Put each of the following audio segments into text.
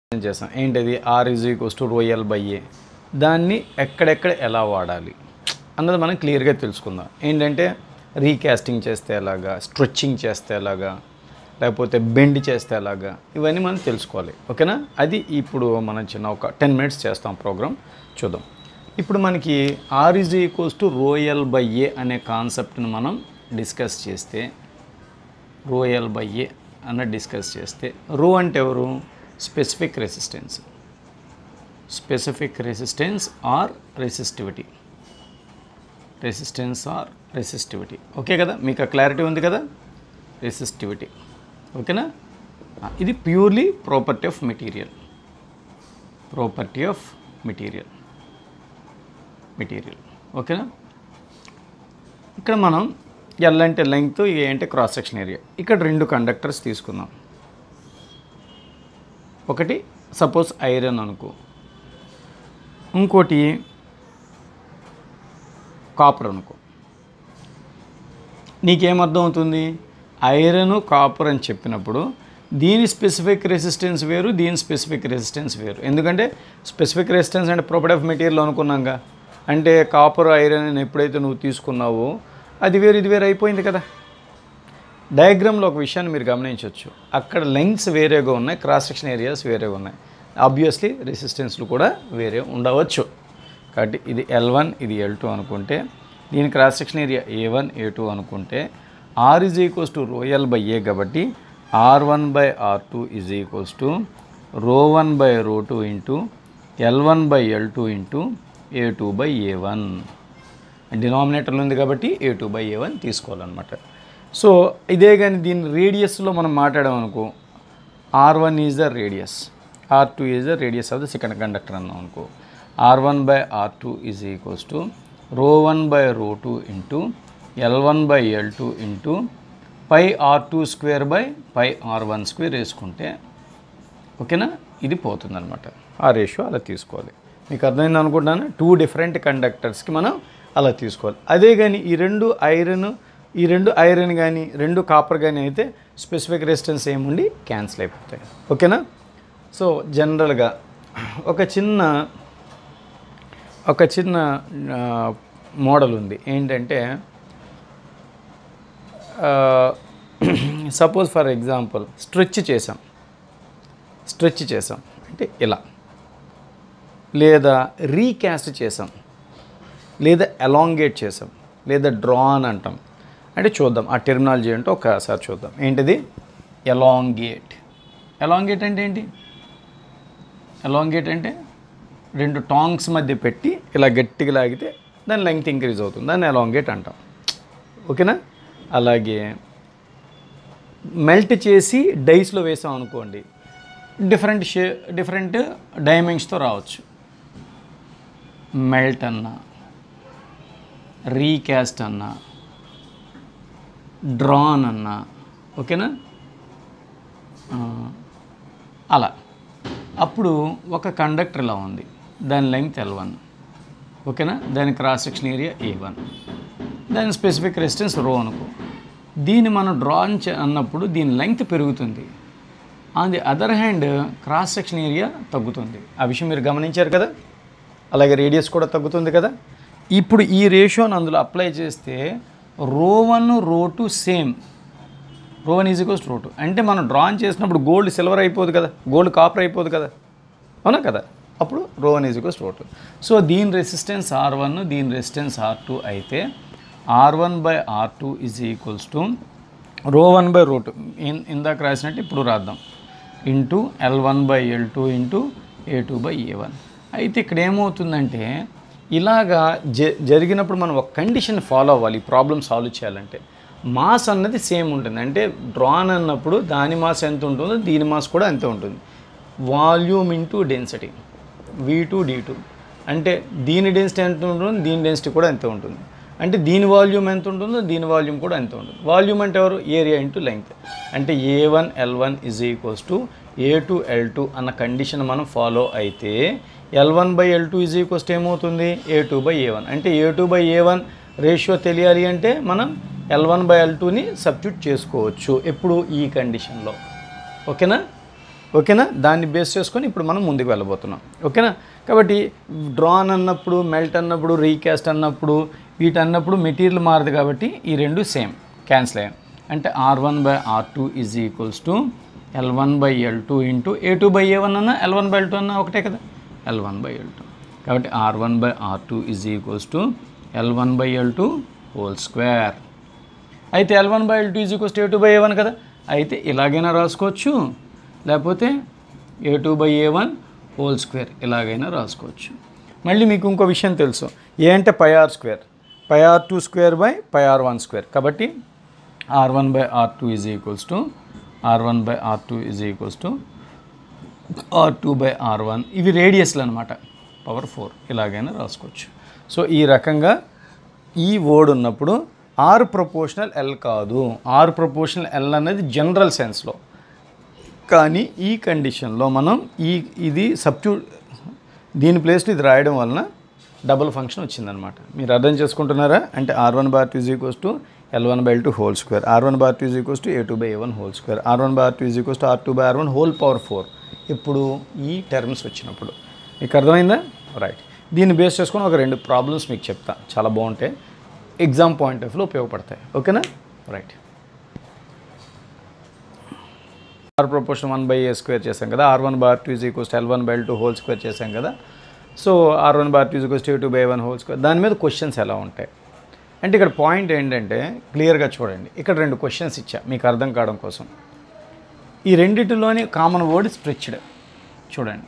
చేస్తాం ఏంటది R is equals to రోయల్ by A దాన్ని ఎక్కడెక్కడ ఎలా వాడాలి అన్నది మనం క్లియర్గా తెలుసుకుందాం ఏంటంటే రీకాస్టింగ్ చేస్తే ఎలాగా స్ట్రెచ్చింగ్ చేస్తే ఎలాగా లేకపోతే బెండ్ చేస్తే ఎలాగా ఇవన్నీ మనం తెలుసుకోవాలి ఓకేనా అది ఇప్పుడు మనం చిన్న ఒక టెన్ మినిట్స్ చేస్తాం ప్రోగ్రామ్ చూద్దాం ఇప్పుడు మనకి R is equals to రోయల్ by A అనే కాన్సెప్ట్ని మనం డిస్కస్ చేస్తే రోయల్ బై ఏ అన్న డిస్కస్ చేస్తే రో అంటే ఎవరు specific resistance specific resistance or resistivity resistance or resistivity okay కదా మీకు ఆ క్లారిటీ ఉంది కదా రెసిస్టివిటీ ఓకేనా ఆ, ఇది purely property of material property of material material ఓకేనా ఇక్కడ మనం ఎల్ అంటే లెంగ్త్ ఏ అంటే క్రాస్ సెక్షన్ ఏరియా ఇక్కడ రెండు కండక్టర్స్ తీసుకుందాం ఒకటి సపోజ్ ఐరన్ అనుకో ఇంకోటి కాపర్ అనుకో నీకేమర్థం అవుతుంది ఐరన్ కాపర్ అని చెప్పినప్పుడు దీని స్పెసిఫిక్ రెసిస్టెన్స్ వేరు దీని స్పెసిఫిక్ రెసిస్టెన్స్ వేరు ఎందుకంటే స్పెసిఫిక్ రెసిస్టెన్స్ అంటే ప్రాపర్టీ ఆఫ్ మెటీరియల్ అనుకున్నాంగా అంటే కాపర్ ఐరన్ అని ఎప్పుడైతే నువ్వు తీసుకున్నావో అది వేరు ఇది వేరు అయిపోయింది కదా డయాగ్రామ్లో ఒక విషయాన్ని మీరు గమనించవచ్చు అక్కడ లెంగ్స్ వేరేగా ఉన్నాయి క్రాస్ సెక్షన్ ఏరియాస్ వేరేగా ఉన్నాయి ఆబ్వియస్లీ రెసిస్టెన్స్లు కూడా వేరే ఉండవచ్చు కాబట్టి ఇది ఎల్ వన్ ఇది ఎల్ టూ అనుకుంటే దీని cross section area A one A two అనుకుంటే R is equals to rho L by A కాబట్టి R one by R two is equals to rho one by rho two into L one by L two into A two by A one డినామినేటర్లు ఉంది కాబట్టి A two by A one తీసుకోవాలన్నమాట so ఇదే కానీ దీని రేడియస్లో మనం మాట్లాడామనుకో are one is the radius R two is the radius of the second conductor అన్నాం అనుకో R one by R two is equals to rho one by rho two into L one by L two into pi R two square by pi R one square వేసుకుంటే ఓకేనా ఇది పోతుందన్నమాట ఆ ratio అలా తీసుకోవాలి మీకు అర్థమైంది అనుకుంటున్నాను టూ డిఫరెంట్ కండక్టర్స్కి మనం అలా తీసుకోవాలి అదే కానీ ఈ రెండు ఐరన్ ఈ రెండు ఐరన్ కానీ రెండు కాపర్ కానీ అయితే స్పెసిఫిక్ రెసిస్టెన్స్ ఏముండి క్యాన్సిల్ అయిపోతాయి ఓకేనా సో జనరల్గా ఒక చిన్న ఒక చిన్న మోడల్ ఉంది ఏంటంటే సపోజ్ ఫర్ ఎగ్జాంపుల్ స్ట్రెచ్ చేసాం స్ట్రెచ్ చేసాం అంటే ఇలా లేదా రీకాస్ట్ చేసాం లేదా ఎలాంగేట్ చేసాం లేదా డ్రా అని అంటాం అంటే చూద్దాం ఆ టెర్మినాలజీ ఏంటో ఒకసారి చూద్దాం ఏంటిది ఎలాంగేట్ ఎలాంగేట్ అంటే ఏంటి ఎలాంగేట్ అంటే రెండు టాంగ్స్ మధ్య పెట్టి ఇలా గట్టిగా లాగితే దాని లెంగ్త్ ఇంక్రీజ్ అవుతుంది దాన్ని ఎలాంగేట్ అంటాం ఓకేనా అలాగే మెల్ట్ చేసి డైస్లో వేసాం అనుకోండి డిఫరెంట్ షే డిఫరెంట్ డైమెన్షన్తో రావచ్చు మెల్ట్ అన్నా రీకాస్ట్ అన్నా డ్రాన్ అన్నా ఓకేనా ఆ, అలా అప్పుడు ఒక కండక్టర్ ఇలా ఉంది దాని లెంగ్త్ ఎల్ వన్ ఓకేనా దాని cross section area A one దాని స్పెసిఫిక్ రెసిస్టెన్స్ రో అనుకో దీన్ని మనం డ్రా అన్నప్పుడు దీని లెంగ్త్ పెరుగుతుంది on the other hand cross section area తగ్గుతుంది ఆ విషయం మీరు గమనించారు కదా అలాగే రేడియస్ కూడా తగ్గుతుంది కదా ఇప్పుడు ఈ రేషియోని అందులో అప్లై చేస్తే rho one rho two same rho one is equals rho two అంటే మనం డ్రాన్ చేసినప్పుడు గోల్డ్ సిల్వర్ అయిపోదు కదా గోల్డ్ కాపర్ అయిపోదు కదా అవునా కదా అప్పుడు rho one is equals rho two so దీని రెసిస్టెన్స్ ఆర్ వన్ దీని రెసిస్టెన్స్ ఆర్ టూ అయితే R one by R two is equals to rho one by rho two ఇందాక రాసినట్టు ఇప్పుడు రాద్దాం into L one by L two into A two by A one అయితే ఇక్కడ ఏమవుతుందంటే ఇలాగా జ జరిగినప్పుడు మనం ఒక కండిషన్ ఫాలో అవ్వాలి ఈ ప్రాబ్లమ్ సాల్వ్ చేయాలంటే మాస్ అన్నది సేమ్ ఉంటుంది అంటే డ్రాన్ అన్నప్పుడు దాని మాస్ ఎంత ఉంటుందో దీని మాస్ కూడా అంతే ఉంటుంది volume into density V two D two అంటే దీని డెన్సిటీ ఎంత ఉంటుందో దీని డెన్సిటీ కూడా అంతే ఉంటుంది అంటే దీని వాల్యూమ్ ఎంత ఉంటుందో దీని వాల్యూమ్ కూడా అంతే ఉంటుంది వాల్యూమ్ అంటే ఎవరు ఏరియా ఇంటూ లెంగ్త్ అంటే A one L one is equals to A two L two అన్న కండిషన్ మనం ఫాలో అయితే L one by L two is equals to ఏమవుతుంది A two by A one అంటే A two by A one ratio తెలియాలి అంటే మనం L one by L టూని substitute చేసుకోవచ్చు ఎప్పుడు ఈ కండిషన్లో ఓకేనా ఓకేనా దాన్ని బేస్ చేసుకొని ఇప్పుడు మనం ముందుకు వెళ్ళబోతున్నాం ఓకేనా కాబట్టి డ్రాన్ అన్నప్పుడు మెల్ట్ అన్నప్పుడు రీకాస్ట్ అన్నప్పుడు వీటి అన్నప్పుడు మెటీరియల్ మారదు కాబట్టి ఈ రెండు సేమ్ క్యాన్సిల్ అయ్యాయి అంటే R one by R two is equals to L one by L two into A two by A one అన్న L one by L two అన్న ఒకటే కదా L one by L two కాబట్టి R one by R two is equals to L one by L two whole square అయితే L one by L two is equals to A two by A one కదా అయితే ఇలాగైనా రాసుకోవచ్చు లేకపోతే A two by A one whole square ఇలాగైనా రాసుకోవచ్చు మళ్ళీ మీకు ఇంకో విషయం తెలుసు ఏ అంటే pi R square pi R two square by pi R one square కాబట్టి R one by R two is equals to R one by R two is equals to R two by R one ఇవి రేడియస్లు అనమాట power four ఇలాగైనా రాసుకోవచ్చు so ఈ రకంగా ఈ word ఉన్నప్పుడు ఆర్ ప్రపోర్షనల్ ఎల్ కాదు ఆర్ ప్రపోర్షనల్ ఎల్ అనేది జనరల్ సెన్స్లో కానీ ఈ కండిషన్లో మనం ఈ ఇది సబ్స్ట్యూ దీని ప్లేస్లో ఇది రాయడం వలన డబుల్ ఫంక్షన్ వచ్చిందనమాట మీరు అర్థం చేసుకుంటున్నారా అంటే R one bar two is equals to L one by L two whole square R one bar two is equals to A two by A one whole square R one bar two is equals to R two by R one whole power four ఇప్పుడు ఈ terms వచ్చినప్పుడు మీకు అర్థమైందా right దీన్ని base చేసుకొని ఒక రెండు problems మీకు చెప్తా చాలా బాగుంటాయి ఎగ్జామ్ పాయింట్ ఆఫ్ వ్యూలో ఉపయోగపడతాయి ఓకేనా right R proportion one by A square చేసాం కదా R one bar two is equals L one by L two whole square చేసాం కదా so R one bar two is equals to two by one whole square దాని మీద questions ఎలా ఉంటాయి అంటే ఇక్కడ పాయింట్ ఏంటంటే క్లియర్గా చూడండి ఇక్కడ రెండు క్వశ్చన్స్ ఇచ్చా మీకు అర్థం కావడం కోసం ఈ రెండిటిలోని కామన్ వర్డ్ స్ట్రెచ్డ్ చూడండి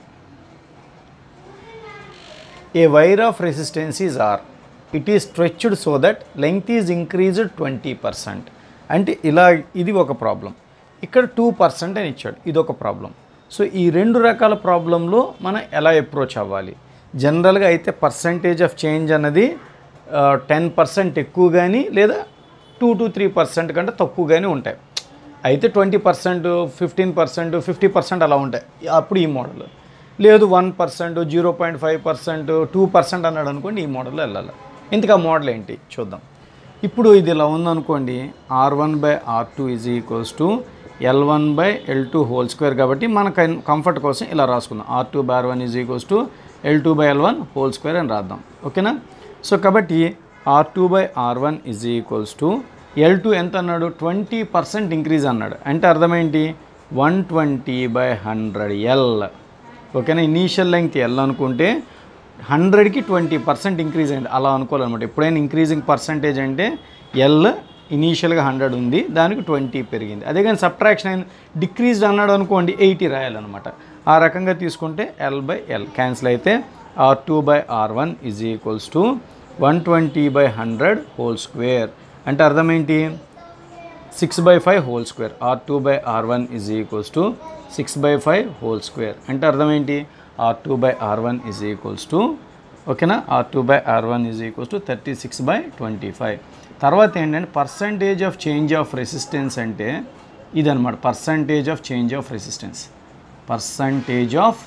a wire of resistance is R it is stretched so that length is increased twenty percent అంటే ఇలా ఇది ఒక ప్రాబ్లం ఇక్కడ టూ పర్సెంట్ అని ఇచ్చాడు ఇది ఒక ప్రాబ్లం సో ఈ రెండు రకాల ప్రాబ్లంలో మనం ఎలా అప్రోచ్ అవ్వాలి జనరల్గా అయితే పర్సంటేజ్ ఆఫ్ చేంజ్ అన్నది టెన్ పర్సెంట్ ఎక్కువ కానీ లేదా టూ టు త్రీ పర్సెంట్ కంటే తక్కువగానే ఉంటాయి అయితే twenty percent fifteen percent fifty percent అలా ఉంటాయి అప్పుడు ఈ మోడల్ లేదు one percent zero point five percent two percent అన్నాడు అనుకోండి ఈ మోడల్లో వెళ్ళాలి ఇంతకు ఆ మోడల్ ఏంటి చూద్దాం ఇప్పుడు ఇది ఇలా ఉందనుకోండి R one by R two is equals to L one by L two whole square కాబట్టి మన కంఫర్ట్ కోసం ఇలా రాసుకుందాం R two by R one is equals to L two by L one whole square అని రాద్దాం ఓకేనా so కాబట్టి R two by R one is equals to L two ఎంత అన్నాడు ట్వంటీ పర్సెంట్ ఇంక్రీజ్ అన్నాడు అంటే అర్థం ఏంటి one twenty by hundred L ఓకేనా ఇనీషియల్ లెంగ్త్ ఎల్ అనుకుంటే హండ్రెడ్కి ట్వంటీ పర్సెంట్ ఇంక్రీజ్ అయింది అలా అనుకోవాలన్నమాట ఎప్పుడైనా ఇంక్రీజింగ్ పర్సంటేజ్ అంటే ఎల్ ఇనీషియల్గా హండ్రెడ్ ఉంది దానికి ట్వంటీ పెరిగింది అదే కానీ సబ్ట్రాక్షన్ అయిన డిక్రీజ్డ్ అన్నాడు అనుకోండి ఎయిటీ రాయాలన్నమాట ఆ రకంగా తీసుకుంటే ఎల్ బై ఎల్ క్యాన్సిల్ అయితే R two by R one is equals to one twenty by hundred whole square అంటే అర్థం ఏంటి six by five whole square R two by R one is equals to six by five whole square అంటే అర్థం ఏంటి R two by R one is equals to ఓకేనా R two by R one is equals to thirty six by twenty five తర్వాత ఏంటంటే percentage of change of resistance అంటే ఇదనమాట percentage of change of resistance percentage of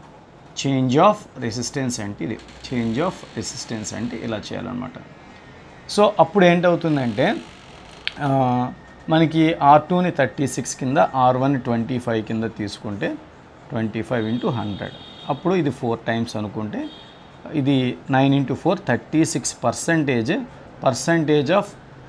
change of resistance అంటే ఇది change of resistance అంటే ఇలా చేయాలన్నమాట so అప్పుడు ఏంటవుతుందంటే ఆ, మనకి ఆర్ టూని థర్టీ సిక్స్ కింద ఆర్ వన్ ట్వంటీ ఫైవ్ కింద తీసుకుంటే ట్వంటీ ఫైవ్ ఇంటూ హండ్రెడ్ అప్పుడు ఇది ఫోర్ టైమ్స్ అనుకుంటే ఇది nine into four thirty six percentage percentage of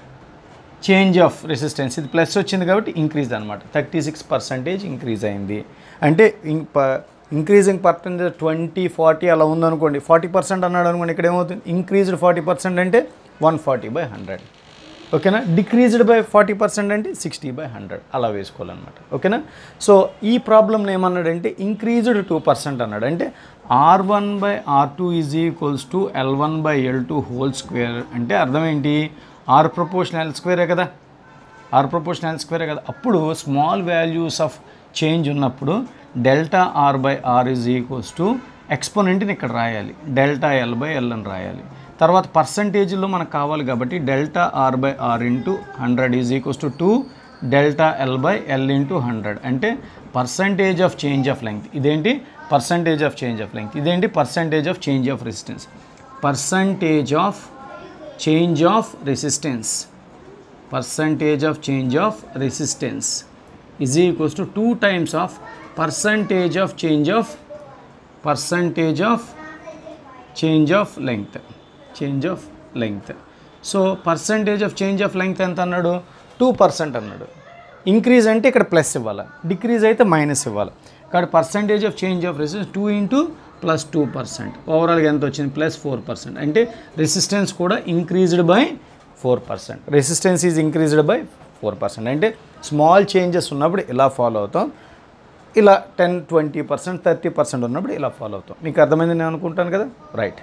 change of resistance ఇది ప్లస్ వచ్చింది కాబట్టి ఇంక్రీజ్ అనమాట థర్టీ సిక్స్ పర్సెంటేజ్ ఇంక్రీజ్ అయింది అంటే ఇంక్రీజింగ్ పర్సెంటేజ్ ట్వంటీ ఫార్టీ అలా ఉందనుకోండి ఫార్టీ పర్సెంట్ అన్నాడు అనుకోండి ఇక్కడ ఏమవుతుంది ఇంక్రీజ్డ్ ఫార్టీ పర్సెంట్ అంటే వన్ ఫార్టీ బై హండ్రెడ్ ఓకేనా డిక్రీజ్డ్ బై ఫార్టీ పర్సెంట్ అంటే సిక్స్టీ బై హండ్రెడ్ అలా వేసుకోవాలన్నమాట ఓకేనా సో ఈ ప్రాబ్లమ్ని ఏమన్నాడంటే ఇంక్రీజ్డ్ టూ పర్సెంట్ అన్నాడు అంటే R one by R two is equals to L one by L two whole square అంటే అర్థం ఏంటి ఆర్ ప్రపోర్షన్ ఎల్ స్క్వేరే కదా ఆర్ ప్రపోర్షన్ ఎల్ స్క్వేరే కదా అప్పుడు స్మాల్ వాల్యూస్ ఆఫ్ చేంజ్ ఉన్నప్పుడు delta R by R is equals to ఎక్స్పోనెంట్ని ఇక్కడ రాయాలి డెల్టా ఎల్ బై ఎల్ అని రాయాలి తర్వాత పర్సంటేజ్లో మనకు కావాలి కాబట్టి delta R by R into hundred is equals to two delta L by L into hundred అంటే percentage of change of length ఇదేంటి percentage of change of length ఇదేంటి percentage of change of resistance percentage of change of resistance percentage of change of resistance is equals to two times of percentage of change of percentage of change of length change of length so percentage of change of length ఎంత అన్నాడు two percent అన్నాడు increase అంటే ఇక్కడ plus ఇవ్వాలి decrease అయితే minus ఇవ్వాలి కాబట్టి percentage of change of resistance two into plus two percent ఓవరాల్గా ఎంత వచ్చింది ప్లస్ ఫోర్ పర్సెంట్ అంటే రెసిస్టెన్స్ కూడా increased by four percent resistance is increased by four percent అంటే స్మాల్ చేంజెస్ ఉన్నప్పుడు ఇలా ఫాలో అవుతాం ఇలా ten twenty percent thirty percent ఉన్నప్పుడు ఇలా ఫాలో అవుతాం మీకు అర్థమైంది నేను అనుకుంటాను కదా రైట్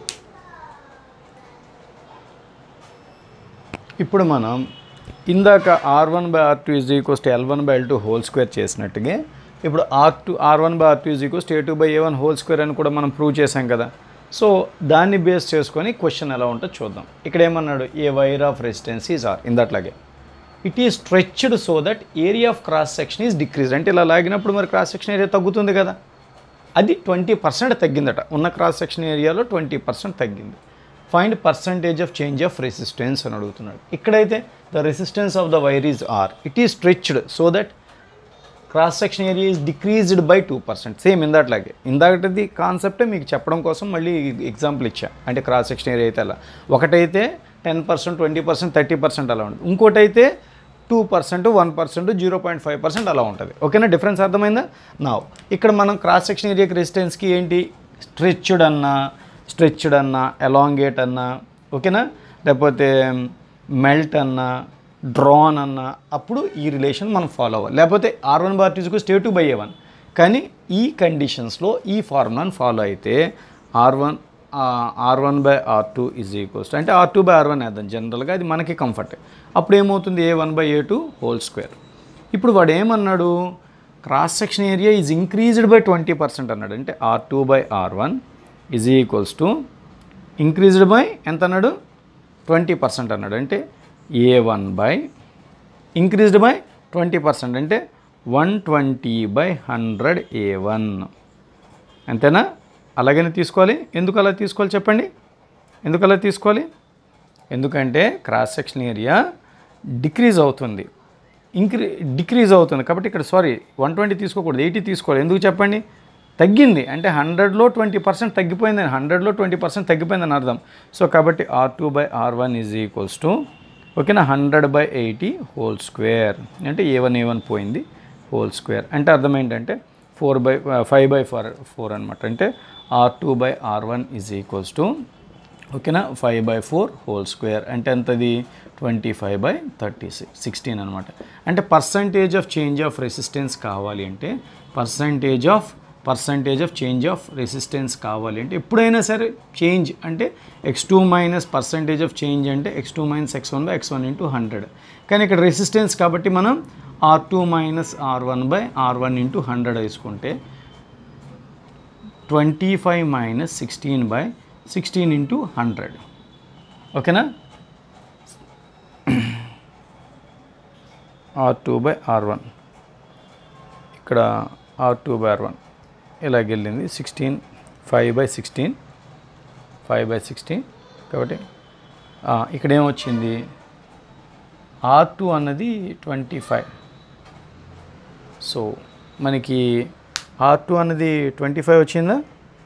ఇప్పుడు మనం ఇందాక R one by R two is equals to L one by L two whole square చేసినట్టుగా ఇప్పుడు R two R one by R two is equals to A two by A one whole square అని కూడా మనం prove చేసాం కదా so దాన్ని base చేసుకొని question ఎలా ఉంటుందో చూద్దాం ఇక్కడ ఏమన్నాడు a wire of resistance is R ఇందట్లాగే it is stretched so that area of cross section is decrease అంటే ఇలా లాగినప్పుడు మరి క్రాస్ సెక్షన్ ఏరియా తగ్గుతుంది కదా అది ట్వంటీ పర్సెంట్ తగ్గిందట ఉన్న క్రాస్ సెక్షన్ ఏరియాలో ట్వంటీ పర్సెంట్ తగ్గింది find percentage of change of resistance అని అడుగుతున్నాడు ఇక్కడైతే the resistance of the wire is R it is stretched so that cross section area is decreased by two percent same ఇందాట్లాగే ఇందాకటిది కాన్సెప్టే మీకు చెప్పడం కోసం మళ్ళీ ఎగ్జాంపుల్ ఇచ్చా అంటే క్రాస్ సెక్షన్ ఏరియా అయితే అలా ఒకటైతే ten percent twenty percent thirty percent అలా ఉంటుంది ఇంకోటైతే two percent one percent zero point five percent అలా ఉంటుంది ఓకేనా డిఫరెన్స్ అర్థమైందా నా ఇక్కడ మనం క్రాస్ సెక్షన్ ఏరియాకి రెసిస్టెన్స్కి ఏంటి స్ట్రెచ్డ్ అన్నా స్ట్రెచ్డ్ అన్నా ఎలాంగేట్ అన్నా ఓకేనా లేకపోతే మెల్ట్ అన్నా డ్రాన్ అన్న అప్పుడు ఈ రిలేషన్ మనం ఫాలో అవ్వాలి లేకపోతే ఆర్ వన్ బార్ టూకు stay two by A one కానీ ఈ కండిషన్స్లో ఈ ఫార్ములాని ఫాలో అయితే R one R one by R two is equals అంటే R two by R one వేద్దాం జనరల్గా అది మనకి కంఫర్ట్ అప్పుడు ఏమవుతుంది A one by A two whole square ఇప్పుడు వాడు ఏమన్నాడు cross section area is increased by twenty percent అన్నాడు అంటే R two by R one is equals to increased by ఎంత అన్నాడు ట్వంటీ పర్సెంట్ అన్నాడు అంటే A one by increased by twenty percent అంటే one twenty by hundred A one అంతేనా అలాగనే తీసుకోవాలి ఎందుకు అలా తీసుకోవాలి చెప్పండి ఎందుకు అలా తీసుకోవాలి ఎందుకంటే క్రాస్ సెక్షన్ ఏరియా డిక్రీజ్ అవుతుంది ఇంక్రీ డిక్రీజ్ అవుతుంది కాబట్టి ఇక్కడ సారీ వన్ ట్వంటీ తీసుకోకూడదు ఎయిటీ తీసుకోవాలి ఎందుకు చెప్పండి తగ్గింది అంటే హండ్రెడ్లో ట్వంటీ పర్సెంట్ తగ్గిపోయిందని హండ్రెడ్లో ట్వంటీ పర్సెంట్ తగ్గిపోయిందని అర్థం సో కాబట్టి R two by R one is equals to ఓకేనా hundred by eighty whole square అంటే ఏ వన్ ఏ వన్ పోయింది హోల్ స్క్వేర్ అంటే అర్థం ఏంటంటే four by five by four four అనమాట అంటే R two by R one is equals to ఓకేనా five by four whole square అంటే ఎంతది twenty five by thirty six sixteen అనమాట అంటే percentage of change of resistance కావాలి అంటే percentage of percentage of change of resistance కావాలి అంటే ఎప్పుడైనా సరే చేంజ్ అంటే X two minus percentage of change అంటే X two minus X one by X one into hundred కానీ ఇక్కడ రెసిస్టెన్స్ కాబట్టి మనం R two minus R one by R one into hundred వేసుకుంటే twenty five minus sixteen by sixteen into hundred ఓకేనా R two by R one ఇక్కడ R two by R one ఇలాగ వెళ్ళింది sixteen five by sixteen five by sixteen కాబట్టి ఆ, ఇక్కడ ఏమొచ్చింది R two అన్నది ట్వంటీ ఫైవ్ సో మనకి ఆర్ టూ అన్నది ట్వంటీ ఫైవ్ వచ్చిందా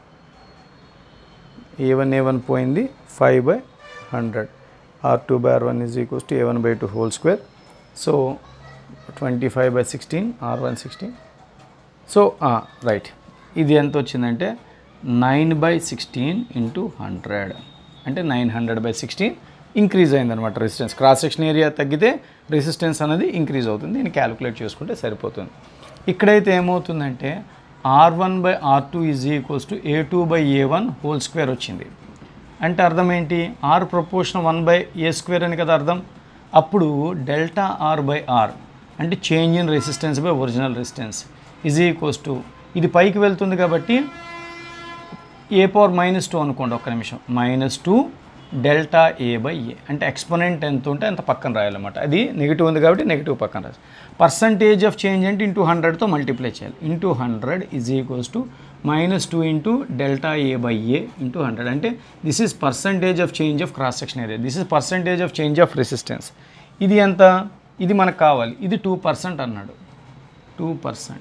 ఏ వన్ ఏ వన్ పోయింది five by hundred R two by R one is equals to A one by two whole square so twenty five by sixteen R one sixteen so right ఇది ఎంత వచ్చిందంటే nine by sixteen into hundred అంటే nine hundred by sixteen increase అయిందనమాట resistance cross section area తగ్గితే resistance అనేది increase అవుతుంది దీన్ని calculate చేసుకుంటే సరిపోతుంది ఇక్కడైతే ఏమవుతుందంటే R one by R two is equals to A two by A one whole square వచ్చింది అంటే అర్థం ఏంటి R proportion one by A square అని కదా అర్థం అప్పుడు డెల్టా ఆర్ బై ఆర్ అంటే change in resistance by original resistance is equals to ఇది పైకి వెళ్తుంది కాబట్టి ఏ పవర్ మైనస్ టూ అనుకోండి ఒక్క నిమిషం minus two delta A by A అంటే ఎక్స్పోనెంట్ ఎంత ఉంటే అంత పక్కన రాయాలన్నమాట అది నెగిటివ్ ఉంది కాబట్టి నెగిటివ్ పక్కన రాయాలి పర్సంటేజ్ ఆఫ్ చేంజ్ అంటే ఇంటూ హండ్రెడ్తో మల్టిప్లై చేయాలి into hundred is equals to minus two into delta A by A into hundred అంటే this is percentage of change of cross section area this is percentage of change of resistance ఇది ఎంత ఇది మనకు కావాలి ఇది two percent అన్నాడు two percent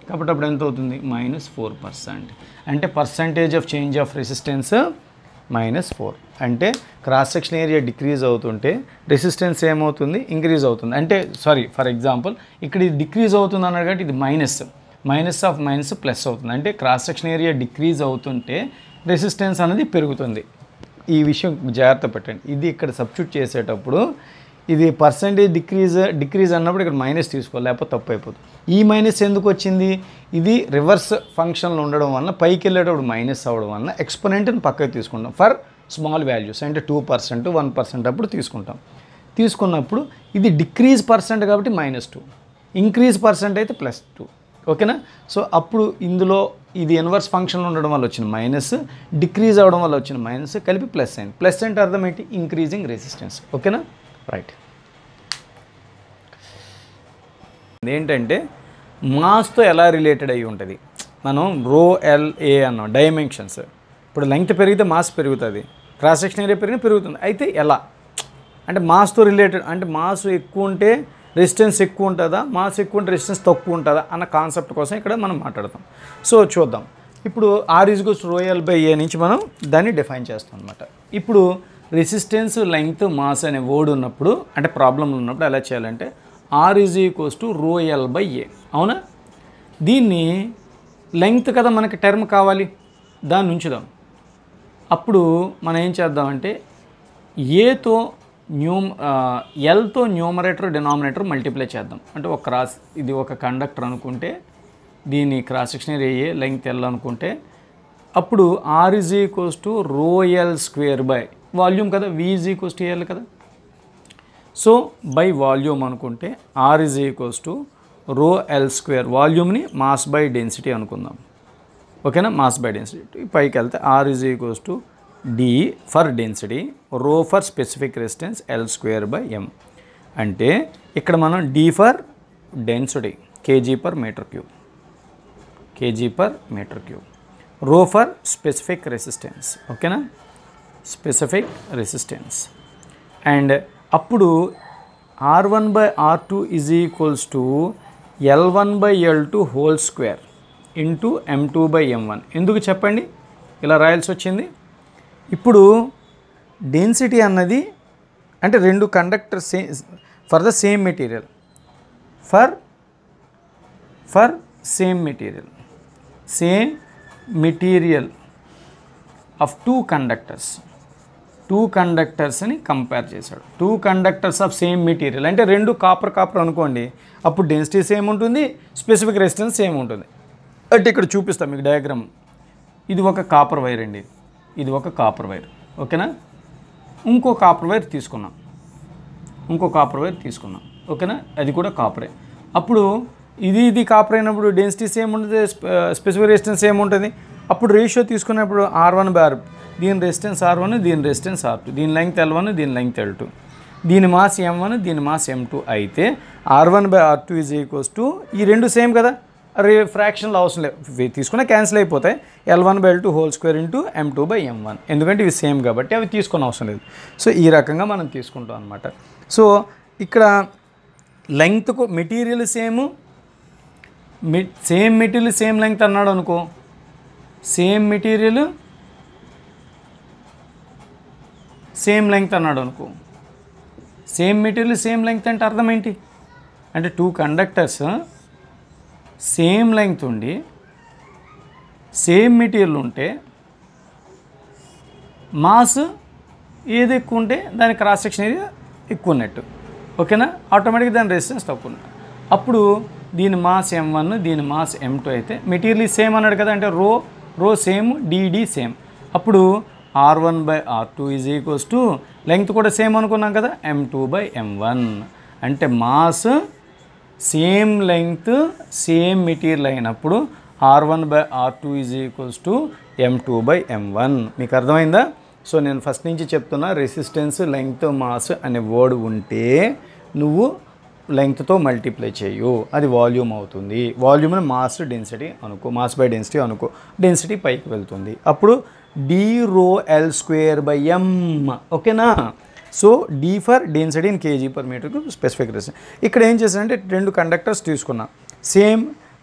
కాబట్టి అప్పుడు ఎంత అవుతుంది మైనస్ ఫోర్ పర్సెంట్ అంటే percentage of change of resistance minus four అంటే క్రాస్ సెక్షన్ ఏరియా డిక్రీజ్ అవుతుంటే రెసిస్టెన్స్ ఏమవుతుంది ఇంక్రీజ్ అవుతుంది అంటే సారీ ఫర్ ఎగ్జాంపుల్ ఇక్కడ ఇది డిక్రీజ్ అవుతుంది అన్నాడు కాబట్టి ఇది minus minus of minus plus అవుతుంది అంటే క్రాస్ సెక్షన్ ఏరియా డిక్రీజ్ అవుతుంటే రెసిస్టెన్స్ అనేది పెరుగుతుంది ఈ విషయం జాగ్రత్త పెట్టండి ఇది ఇక్కడ సబ్స్టిట్యూట్ చేసేటప్పుడు ఇది పర్సంటేజ్ డిక్రీజ్ డిక్రీజ్ అన్నప్పుడు ఇక్కడ మైనస్ తీసుకోవాలి లేకపోతే తప్పు అయిపోతుంది ఈ మైనస్ ఎందుకు వచ్చింది ఇది రివర్స్ ఫంక్షన్లో ఉండడం వలన పైకి వెళ్ళేటప్పుడు మైనస్ అవ్వడం వలన ఎక్స్పోనెంట్ని పక్కకి తీసుకుంటాం ఫర్ స్మాల్ వాల్యూస్ అంటే టూ పర్సెంట్ వన్ పర్సెంట్ అప్పుడు తీసుకుంటాం తీసుకున్నప్పుడు ఇది డిక్రీజ్ పర్సెంట్ కాబట్టి మైనస్ టూ ఇంక్రీజ్ పర్సెంట్ అయితే ప్లస్ టూ ఓకేనా సో అప్పుడు ఇందులో ఇది ఇన్వర్స్ ఫంక్షన్లో ఉండడం వల్ల వచ్చిన మైనస్ డిక్రీజ్ అవ్వడం వల్ల వచ్చిన మైనస్ కలిపి ప్లస్ అయింది ప్లస్ అంటే అర్థం ఏంటి ఇంక్రీజింగ్ రెసిస్టెన్స్ ఓకేనా రైట్ ఏంటంటే మాస్తో ఎలా రిలేటెడ్ అయి ఉంటుంది మనం రో ఎల్ ఏ అన్నాం డైమెన్షన్స్ ఇప్పుడు లెంగ్త్ పెరిగితే మాస్ పెరుగుతుంది క్రాస్ సెక్షన్ ఏరియా పెరిగినా పెరుగుతుంది అయితే ఎలా అంటే మాస్తో రిలేటెడ్ అంటే మాస్ ఎక్కువ ఉంటే రెసిస్టెన్స్ ఎక్కువ ఉంటుందా మాస్ ఎక్కువ ఉంటే రెసిస్టెన్స్ తక్కువ ఉంటుందా అన్న కాన్సెప్ట్ కోసం ఇక్కడ మనం మాట్లాడతాం సో చూద్దాం ఇప్పుడు R is goes rho L by A నుంచి మనం దాన్ని డిఫైన్ చేస్తాం అనమాట ఇప్పుడు రెసిస్టెన్స్ లెంగ్త్ మాస్ అనే వర్డ్ ఉన్నప్పుడు అంటే ప్రాబ్లం ఉన్నప్పుడు ఎలా చేయాలంటే R is equals to రోయల్ by A అవునా దీన్ని లెంగ్త్ కదా మనకి టర్మ్ కావాలి దాన్ని ఉంచుదాం అప్పుడు మనం ఏం చేద్దామంటే ఏతో న్యూమ్ ఎల్తో న్యూమరేటర్ డినామినేటర్ మల్టిప్లై చేద్దాం అంటే ఒక క్రాస్ ఇది ఒక కండక్టర్ అనుకుంటే దీని cross section A length L అనుకుంటే అప్పుడు R is equals to rho L square by volume కదా V is equals to L కదా సో బై వాల్యూమ్ అనుకుంటే R is equals to rho L square వాల్యూమ్ని మాస్ బై డెన్సిటీ అనుకుందాం ఓకేనా mass by density పైకి వెళ్తే R is equals to D for density rho for specific resistance L square by M అంటే ఇక్కడ మనం D for density KG per metre cube KG per metre cube rho for specific resistance ఓకేనా specific resistance and అప్పుడు R one by R two is equals to L one by L two whole square into M two by M one ఎందుకు చెప్పండి ఇలా రాయాల్సి వచ్చింది ఇప్పుడు density అన్నది అంటే రెండు conductor say for the same material for for same material same material of two conductors two కండక్టర్స్ని కంపేర్ చేశాడు two conductors of same material అంటే రెండు కాపర్ కాపర్ అనుకోండి అప్పుడు డెన్సిటీ సేమ్ ఉంటుంది స్పెసిఫిక్ రెసిస్టెన్స్ సేమ్ ఉంటుంది అంటే ఇక్కడ చూపిస్తాం మీకు డయాగ్రామ్ ఇది ఒక కాపర్ వైర్ అండి ఇది ఒక కాపర్ వైర్ ఓకేనా ఇంకో కాపర్ వైర్ తీసుకున్నాం ఇంకో కాపర్ వైర్ తీసుకున్నాం ఓకేనా అది కూడా కాపరే అప్పుడు ఇది ఇది కాపర్ అయినప్పుడు డెన్సిటీ సేమ్ ఉంటుంది స్పెసిఫిక్ రెసిస్టెన్స్ సేమ్ ఉంటుంది అప్పుడు రేషియో తీసుకున్నప్పుడు ఆర్ వన్ బై ఆర్ దీని రెసిస్టెన్స్ ఆర్ వన్ దీని రెసిస్టెన్స్ ఆర్ టూ దీని లెంగ్త్ ఎల్ వన్ దీని లెంగ్త్ ఎల్ టూ దీని మాస్ ఎం వన్ దీని మాస్ ఎం టూ అయితే R one by R two is equals to ఈ రెండు సేమ్ కదా రే ఫ్రాక్షన్లో అవసరం లేదు తీసుకున్న క్యాన్సిల్ అయిపోతాయి L one by L two whole square into M two by M one ఎందుకంటే ఇవి సేమ్ కాబట్టి అవి తీసుకుని అవసరం లేదు సో ఈ రకంగా మనం తీసుకుంటాం అనమాట సో ఇక్కడ లెంగ్త్కు మెటీరియల్ సేమ్ మె సేమ్ మెటీరియల్ సేమ్ లెంగ్త్ అన్నాడు అనుకో సేమ్ మెటీరియల్ సేమ్ లెంగ్త్ అన్నాడు అనుకో సేమ్ మెటీరియల్ సేమ్ లెంగ్త్ అంటే అర్థం ఏంటి అంటే టూ కండక్టర్స్ సేమ్ లెంగ్త్ ఉండి సేమ్ మెటీరియల్ ఉంటే మాస్ ఏది ఎక్కువ ఉంటే దాని క్రాస్ సెక్షన్ ఏరియా ఎక్కువ ఉన్నట్టు ఓకేనా ఆటోమేటిక్గా దాని రెసిస్టెన్స్ తక్కువ ఉన్నట్టు అప్పుడు దీని మాస్ ఎం వన్ దీని మాస్ ఎం టూ అయితే మెటీరియల్ సేమ్ అన్నాడు కదా అంటే rho rho same DD same అప్పుడు R one by R two is equals to length కూడా సేమ్ అనుకున్నాం కదా M two by M one అంటే mass same length same material అయినప్పుడు R one by R two is equals to M two by M one మీకు అర్థమైందా so నేను first నుంచి చెప్తున్నా రెసిస్టెన్స్ లెంగ్త్ మాస్ అనే వర్డ్ ఉంటే నువ్వు లెంగ్త్తో మల్టిప్లై చేయు అది వాల్యూమ్ అవుతుంది వాల్యూమ్ని మాస్ డెన్సిటీ అనుకో మాస్ బై డెన్సిటీ అనుకో డెన్సిటీ పైకి వెళ్తుంది అప్పుడు డి రో ఎల్ స్క్వేర్ బై ఎం ఓకేనా so D for density in KG per మీటర్కు స్పెసిఫిక్ రెసిస్టెన్స్ ఇక్కడ ఏం చేశానంటే రెండు కండక్టర్స్ తీసుకున్నా సేమ్